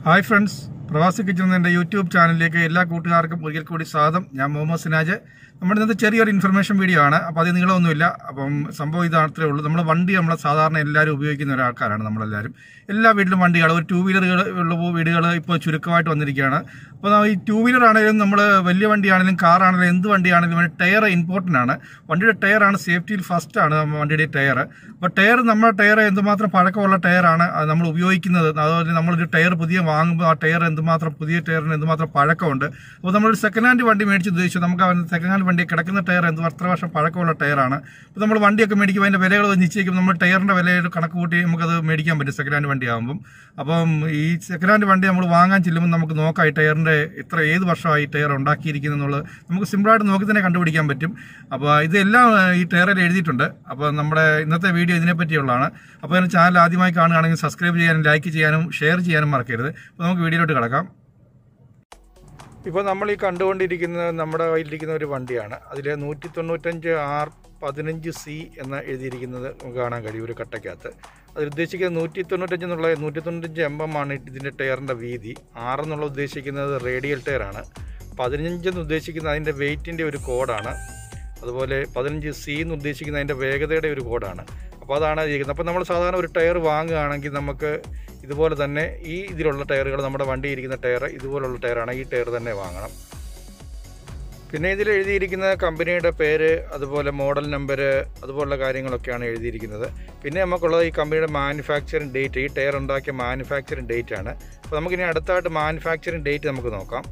hi friends Pravasi kitchen എൻ്റെ YouTube ചാനലിലേക്ക് എല്ലാ കൂട്ടുകാർക്കും ഒരിക്കൽ കൂടി സ്വാഗതം ഞാൻ മുഹമ്മദ് സിനാജ് നമ്മുടെ ഇന്നത്തെ ചെറിയൊരു ഇൻഫർമേഷൻ വീഡിയോ ആണ് അപ്പോൾ അത് നീളമൊന്നുമില്ല അപ്പം സംഭവം ഇതാത്രേ ഉള്ളൂ നമ്മൾ വണ്ടി നമ്മൾ സാധാരണ എല്ലാവരും ഉപയോഗിക്കുന്ന ഒരാൾക്കാരാണ് നമ്മളെല്ലാവരും എല്ലാ വീട്ടിലും വണ്ടികൾ ഒരു ടൂ വീലറുകൾ ഉള്ള വീടുകൾ ഇപ്പോൾ ചുരുക്കമായിട്ട് വന്നിരിക്കുകയാണ് അപ്പോൾ ഈ ടൂ വീലർ ആണെങ്കിലും നമ്മൾ വലിയ വണ്ടിയാണെങ്കിലും കാറാണെങ്കിലും എന്ത് വണ്ടിയാണെങ്കിലും ടയർ ഇമ്പോർട്ടൻ്റ് ആണ് വണ്ടിയുടെ ടയറാണ് സേഫ്റ്റിയിൽ ഫസ്റ്റ് ആണ് നമ്മ വണ്ടിയുടെ ടയർ അപ്പോൾ ടയർ നമ്മുടെ ടയർ എന്തുമാത്രം പഴക്കമുള്ള ടയറാണ് അത് നമ്മൾ ഉപയോഗിക്കുന്നത് അതുപോലെ നമ്മളൊരു ടയർ പുതിയ വാങ്ങുമ്പോൾ ആ ടയർ എന്തുമാത്രം പുതിയ ടയറിന് എന്തുമാത്രം പഴക്കമുണ്ട് അപ്പോൾ നമ്മളൊരു സെക്കൻഡ് ഹാൻഡ് വണ്ടി മേടിച്ച് ഉദ്ദേശിച്ചു നമുക്ക് അവൻ സെക്കൻഡ് ഹാൻഡ് വണ്ടി കിടക്കുന്ന ടയർ എന്ത് എത്ര വർഷം പഴക്കമുള്ള ടയറാണ് അപ്പോൾ നമ്മൾ വണ്ടിയൊക്കെ മേടിക്കുമ്പോൾ അതിൻ്റെ വിലകൾ നിശ്ചയിക്കും നമ്മൾ ടയറിൻ്റെ വില കണക്ക് കൂട്ടി നമുക്കത് മേടിക്കാൻ പറ്റും സെക്കൻഡ് ഹാൻഡ് വണ്ടി ആകുമ്പം അപ്പം ഈ സെക്കൻഡ് ഹാൻഡ് വണ്ടി നമ്മൾ വാങ്ങാൻ ചെല്ലുമ്പോൾ നമുക്ക് നോക്കാം ഈ ടയറിൻ്റെ എത്ര ഏത് വർഷമായി ടയർ ഉണ്ടാക്കിയിരിക്കുന്നത് എന്നുള്ളത് നമുക്ക് സിമ്പിളായിട്ട് നോക്കി തന്നെ കണ്ടുപിടിക്കാൻ പറ്റും അപ്പോൾ ഇതെല്ലാം ഈ ടയറിൽ എഴുതിയിട്ടുണ്ട് അപ്പോൾ നമ്മുടെ ഇന്നത്തെ വീഡിയോ ഇതിനെ പറ്റിയുള്ളതാണ് അപ്പോൾ എൻ്റെ ചാനൽ ആദ്യമായി കാണുകയാണെങ്കിൽ സബ്സ്ക്രൈബ് ചെയ്യാനും ലൈക്ക് ചെയ്യാനും ഷെയർ ചെയ്യാനും മറക്കരുത് അപ്പോൾ നമുക്ക് വീഡിയോയിലോട്ട് കിടക്കാം ഇപ്പോൾ നമ്മൾ ഈ കണ്ടുകൊണ്ടിരിക്കുന്നത് നമ്മുടെ കയ്യിലിരിക്കുന്ന ഒരു വണ്ടിയാണ് അതിൽ നൂറ്റി തൊണ്ണൂറ്റഞ്ച് ആർ പതിനഞ്ച് സി എന്ന് എഴുതിയിരിക്കുന്നത് നമുക്ക് കാണാൻ കഴിയും ഒരു കട്ടയ്ക്കകത്ത് അതിൽ ഉദ്ദേശിക്കുന്നത് നൂറ്റി തൊണ്ണൂറ്റഞ്ച് എന്നുള്ള നൂറ്റി തൊണ്ണൂറ്റഞ്ച് എം എം ആണ് ഇതിൻ്റെ ടയറിൻ്റെ വീതി ആറെന്നുള്ള ഉദ്ദേശിക്കുന്നത് റേഡിയൽ ടയറാണ് പതിനഞ്ച് എന്ന് ഉദ്ദേശിക്കുന്നത് അതിൻ്റെ വെയിറ്റിൻ്റെ ഒരു കോഡാണ് അതുപോലെ പതിനഞ്ച് സി എന്ന് ഉദ്ദേശിക്കുന്നത് അതിൻ്റെ വേഗതയുടെ ഒരു കോഡാണ് അപ്പോൾ അതാണ് ഇരിക്കുന്നത് അപ്പോൾ നമ്മൾ സാധാരണ ഒരു ടയർ വാങ്ങുകയാണെങ്കിൽ നമുക്ക് ഇതുപോലെ തന്നെ ഈ ഇതിലുള്ള ടയറുകൾ നമ്മുടെ വണ്ടി ഇരിക്കുന്ന ടയർ ഇതുപോലുള്ള ടയറാണ് ഈ ടയർ തന്നെ വാങ്ങണം പിന്നെ ഇതിൽ എഴുതിയിരിക്കുന്ന കമ്പനിയുടെ പേര് അതുപോലെ മോഡൽ നമ്പർ അതുപോലുള്ള കാര്യങ്ങളൊക്കെയാണ് എഴുതിയിരിക്കുന്നത് പിന്നെ നമുക്കുള്ളത് ഈ കമ്പനിയുടെ മാനുഫാക്ചറിങ് ഡേറ്റ് ഈ ടയർ ഉണ്ടാക്കിയ മാനുഫാക്ചറിങ് ഡേറ്റ് ആണ് അപ്പോൾ നമുക്കിനി അടുത്തായിട്ട് മാനുഫാക്ചറിങ് ഡേറ്റ് നമുക്ക് നോക്കാം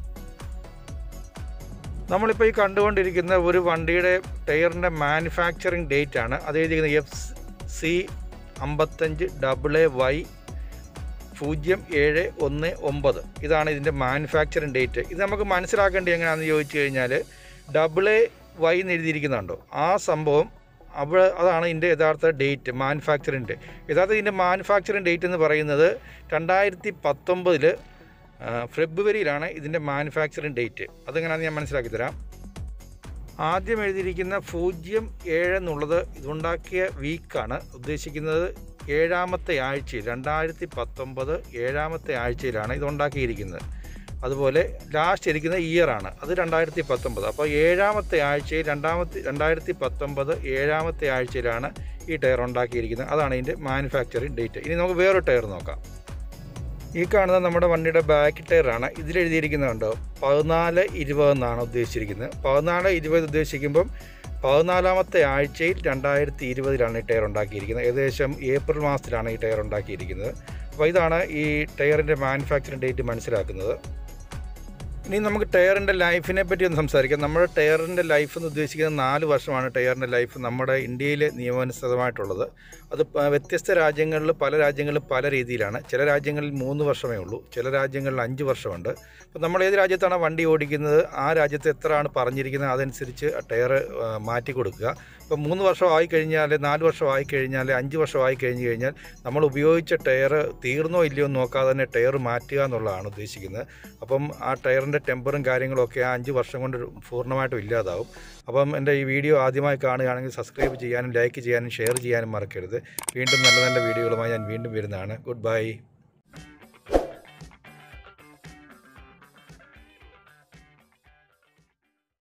നമ്മളിപ്പോൾ ഈ കണ്ടുകൊണ്ടിരിക്കുന്ന ഒരു വണ്ടിയുടെ ടയറിൻ്റെ മാനുഫാക്ചറിങ് ഡേറ്റ് ആണ് അത് എഴുതിയിരിക്കുന്നത് എഫ് സി അമ്പത്തഞ്ച് ഡബിൾ എ വൈ പൂജ്യം ഏഴ് ഒന്ന് ഒമ്പത് ഇതാണ് ഇതിൻ്റെ മാനുഫാക്ചറിങ് ഡേറ്റ് ഇത് നമുക്ക് മനസ്സിലാക്കേണ്ടത് എങ്ങനെയാണെന്ന് ചോദിച്ചു കഴിഞ്ഞാൽ ഡബിൾ എ വൈ എന്ന് എഴുതിയിരിക്കുന്നുണ്ടോ ആ സംഭവം അവിടെ അതാണ് ഇതിൻ്റെ യഥാർത്ഥ ഡേറ്റ് മാനുഫാക്ചറിങ് യഥാർത്ഥ ഇതിൻ്റെ മാനുഫാക്ചറിങ് ഡേറ്റ് എന്ന് പറയുന്നത് രണ്ടായിരത്തി പത്തൊമ്പതിൽ ഫെബ്രുവരിയിലാണ് ഇതിൻ്റെ മാനുഫാക്ചറിങ് ഡേറ്റ് അതെങ്ങനെയാണെന്ന് ഞാൻ മനസ്സിലാക്കി തരാം ആദ്യം എഴുതിയിരിക്കുന്ന പൂജ്യം ഏഴ് എന്നുള്ളത് ഇതുണ്ടാക്കിയ വീക്കാണ് ഉദ്ദേശിക്കുന്നത് ഏഴാമത്തെ ആഴ്ചയിൽ രണ്ടായിരത്തി പത്തൊമ്പത് ഏഴാമത്തെ ആഴ്ചയിലാണ് ഇതുണ്ടാക്കിയിരിക്കുന്നത് അതുപോലെ ലാസ്റ്റ് ഇരിക്കുന്ന ഇയറാണ് അത് രണ്ടായിരത്തി പത്തൊമ്പത് അപ്പോൾ ഏഴാമത്തെ ആഴ്ചയിൽ രണ്ടാമത്തെ രണ്ടായിരത്തി പത്തൊമ്പത് ഏഴാമത്തെ ആഴ്ചയിലാണ് ഈ ടയർ ഉണ്ടാക്കിയിരിക്കുന്നത് അതാണ് ഇതിൻ്റെ മാനുഫാക്ചറിങ് ഡേറ്റ് ഇനി നമുക്ക് വേറൊരു ടയർ നോക്കാം ഈ കാണുന്നത് നമ്മുടെ വണ്ടിയുടെ ബാക്ക് ടയറാണ് ഇതിലെഴുതിയിരിക്കുന്നുണ്ടോ പതിനാല് ഇരുപത് എന്നാണ് ഉദ്ദേശിച്ചിരിക്കുന്നത് പതിനാല് ഇരുപത് ഉദ്ദേശിക്കുമ്പം പതിനാലാമത്തെ ആഴ്ചയിൽ രണ്ടായിരത്തി ഇരുപതിലാണ് ഈ ടയർ ഉണ്ടാക്കിയിരിക്കുന്നത് ഏകദേശം ഏപ്രിൽ മാസത്തിലാണ് ഈ ടയർ ഉണ്ടാക്കിയിരിക്കുന്നത് അപ്പോൾ ഇതാണ് ഈ ടയറിൻ്റെ മാനുഫാക്ചറിങ് ഡേറ്റ് മനസ്സിലാക്കുന്നത് ഇനി നമുക്ക് ടയറിൻ്റെ ലൈഫിനെ പറ്റി ഒന്ന് സംസാരിക്കാം നമ്മുടെ ടയറിൻ്റെ ലൈഫ് എന്ന് ഉദ്ദേശിക്കുന്നത് നാല് വർഷമാണ് ടയറിൻ്റെ ലൈഫ് നമ്മുടെ ഇന്ത്യയിൽ നിയമാനുസൃതമായിട്ടുള്ളത് അത് പ- വ്യത്യസ്ത രാജ്യങ്ങളിൽ പല രാജ്യങ്ങളിലും പല രീതിയിലാണ് ചില രാജ്യങ്ങളിൽ മൂന്ന് വർഷമേ ഉള്ളൂ ചില രാജ്യങ്ങളിൽ അഞ്ച് വർഷമുണ്ട് അപ്പോൾ നമ്മൾ ഏത് രാജ്യത്താണ് വണ്ടി ഓടിക്കുന്നത് ആ രാജ്യത്ത് എത്രയാണ് പറഞ്ഞിരിക്കുന്നത് അതനുസരിച്ച് ടയർ മാറ്റി കൊടുക്കുക ഇപ്പോൾ മൂന്ന് വർഷം ആയി കഴിഞ്ഞാൽ നാല് വർഷം ആയി കഴിഞ്ഞാൽ അഞ്ച് വർഷം ആയി കഴിഞ്ഞ് കഴിഞ്ഞാൽ നമ്മൾ ഉപയോഗിച്ച ടയർ തീർന്നോ ഇല്ലയോ എന്ന് നോക്കാതെ തന്നെ ടയർ മാറ്റുക എന്നുള്ളതാണ് ഉദ്ദേശിക്കുന്നത് അപ്പം ആ ടയറിൻ്റെ ടെമ്പറും കാര്യങ്ങളും ഒക്കെ ആ അഞ്ച് വർഷം കൊണ്ട് പൂർണ്ണമായിട്ടും ഇല്ലാതാവും അപ്പം എൻ്റെ ഈ വീഡിയോ ആദ്യമായി കാണുകയാണെങ്കിൽ സബ്സ്ക്രൈബ് ചെയ്യാനും ലൈക്ക് ചെയ്യാനും ഷെയർ ചെയ്യാനും മറക്കരുത് വീണ്ടും നല്ല നല്ല വീഡിയോകളുമായി ഞാൻ വീണ്ടും വരുന്നതാണ് ഗുഡ് ബൈ